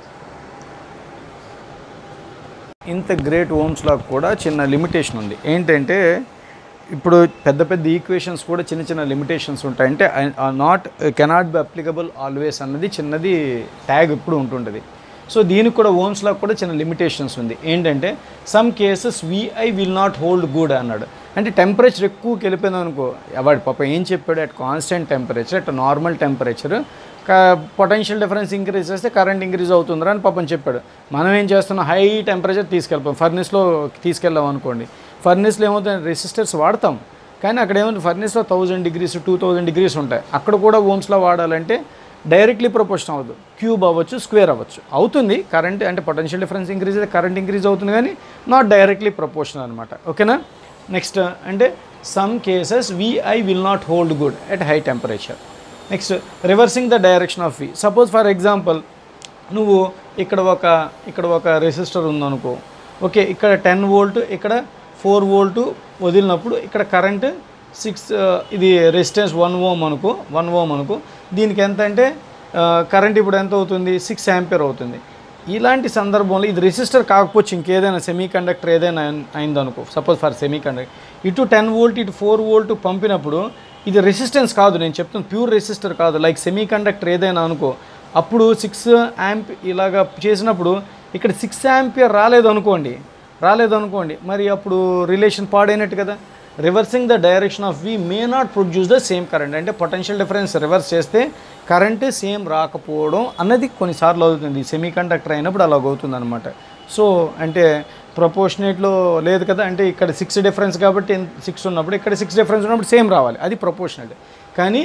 ఇంత గ్రేట్ ఓమ్స్లో కూడా చిన్న లిమిటేషన్ ఉంది ఏంటంటే ఇప్పుడు పెద్ద పెద్ద ఈక్వేషన్స్ కూడా చిన్న చిన్న లిమిటేషన్స్ ఉంటాయి అంటే not cannot be applicable always అన్నది చిన్నది ట్యాగ్ ఇప్పుడు ఉంటుంటుంది సో దీనికి కూడా ఓమ్స్లో కూడా చిన్న లిమిటేషన్స్ ఉంది ఏంటంటే some cases VI will not hold good అన్నాడు అంటే టెంపరేచర్ ఎక్కువకి వెళ్ళిపోయింది అనుకో వాడు పాప ఏం చెప్పాడు at constant temperature at normal temperature potential difference increase చేస్తే కరెంట్ ఇంక్రీజ్ అవుతుందిరా అని పాపం చెప్పాడు మనం ఏం చేస్తున్నాం హై టెంపరేచర్ తీసుకెళ్ళిపోం ఫర్నిస్లో తీసుకెళ్ళాం అనుకోండి ఫర్నిస్లో ఏమవుతుంది రెసిస్టర్స్ వాడతాం కానీ అక్కడ ఏమవుతుంది ఫర్నిస్లో thousand degrees two thousand degrees ఉంటాయి అక్కడ కూడా ఓమ్స్లో వాడాలంటే డైరెక్ట్లీ ప్రపోర్షన్ అవ్వదు క్యూబ్ అవ్వచ్చు స్క్వేర్ అవ్వచ్చు అవుతుంది కరెంట్ అంటే పొటెన్షియల్ డిఫరెన్స్ ఇంక్రీజ్ అయితే కరెంట్ ఇంక్రీజ్ అవుతుంది కానీ నాట్ డైరెక్ట్లీ ప్రపోర్షన్ అనమాట ఓకేనా నెక్స్ట్ అంటే some cases VI will not hold good at high temperature next reversing the direction of V suppose for example నువ్వు ఇక్కడ ఒక ఇక్కడ ఒక రెసిస్టర్ ఉందనుకో ఓకే ఇక్కడ టెన్ వోల్ట్ ఇక్కడ ఫోర్ వోల్ట్ వదిలినప్పుడు ఇక్కడ కరెంట్ సిక్స్ ఇది రెసిస్టెన్స్ వన్ ఓమ్ అనుకో వన్ ఓమ్ అనుకో దీనికి ఎంత అంటే కరెంట్ ఇప్పుడు ఎంత అవుతుంది సిక్స్ యాంపియర్ అవుతుంది ఇలాంటి సందర్భంలో ఇది రెసిస్టర్ కాకపోవచ్చు ఇంకేదైనా సెమీ కండక్టర్ ఏదైనా అయింది- అయిందనుకో సపోజ్ ఫర్ సెమీ కండక్టర్ ఇటు టెన్ వోల్ట్ ఇటు ఫోర్ వోల్ట్ పంపినప్పుడు ఇది రెసిస్టెన్స్ కాదు నేను చెప్తాను ప్యూర్ రెసిస్టర్ కాదు లైక్ సెమీ కండక్టర్ ఏదైనా అనుకో అప్పుడు సిక్స్ యాంప్ ఇలాగా చేసినప్పుడు ఇక్కడ సిక్స్ యాంపియర్ రాలేదు అనుకోండి రాలేదు అనుకోండి మరి అప్పుడు రిలేషన్ పాడైనట్టు కదా reversing the direction of V may not produce the same current అంటే పొటెన్షియల్ డిఫరెన్స్ రివర్స్ చేస్తే కరెంట్ సేమ్ రాకపోవడం అన్నది కొన్నిసార్లు అవుతుంది సెమీ కండక్టర్ అయినప్పుడు అలాగ అవుతుంది అనమాట సో అంటే ప్రపోర్షనేట్లో లేదు కదా అంటే ఇక్కడ సిక్స్ డిఫరెన్స్ కాబట్టి సిక్స్ ఉన్నప్పుడు ఇక్కడ సిక్స్ డిఫరెన్స్ ఉన్నప్పుడు సేమ్ రావాలి అది ప్రపోర్షనల్ కానీ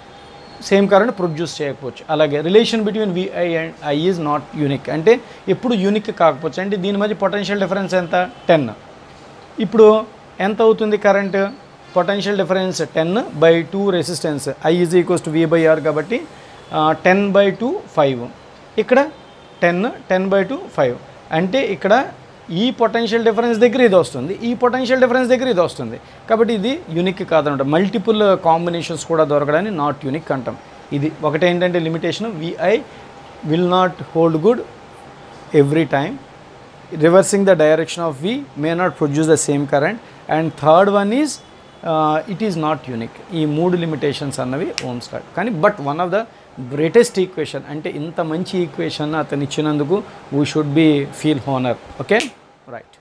సేమ్ కరెంట్ ప్రొడ్యూస్ చేయకపోవచ్చు అలాగే relation between VI and I is not unique అంటే ఎప్పుడు యూనిక్ కాకపోవచ్చు అంటే దీని మధ్య పొటెన్షియల్ డిఫరెన్స్ ఎంత టెన్ ఇప్పుడు ఎంత అవుతుంది current potential difference ten by two resistance I is equals to V by R కాబట్టి టెన్ బై టూ ఫైవ్ ఇక్కడ ten ten by two five అంటే ఇక్కడ ఈ పొటెన్షియల్ డిఫరెన్స్ దగ్గర ఇది వస్తుంది ఈ పొటెన్షియల్ డిఫరెన్స్ దగ్గర ఇది వస్తుంది కాబట్టి ఇది యూనిక్ కాదనమాట మల్టిపుల్ కాంబినేషన్స్ కూడా దొరకడాన్ని నాట్ యూనిక్ అంటాం ఇది ఒకటి ఏంటంటే limitation VI will not hold good every time reversing the direction of V may not produce the same current and third one is uh, it is not unique ఈ మూడు limitations అన్నవి Ohm's law కానీ but one of the greatest equation అంటే ఇంత మంచి equation అతను ఇచ్చినందుకు we should be feel honour okay right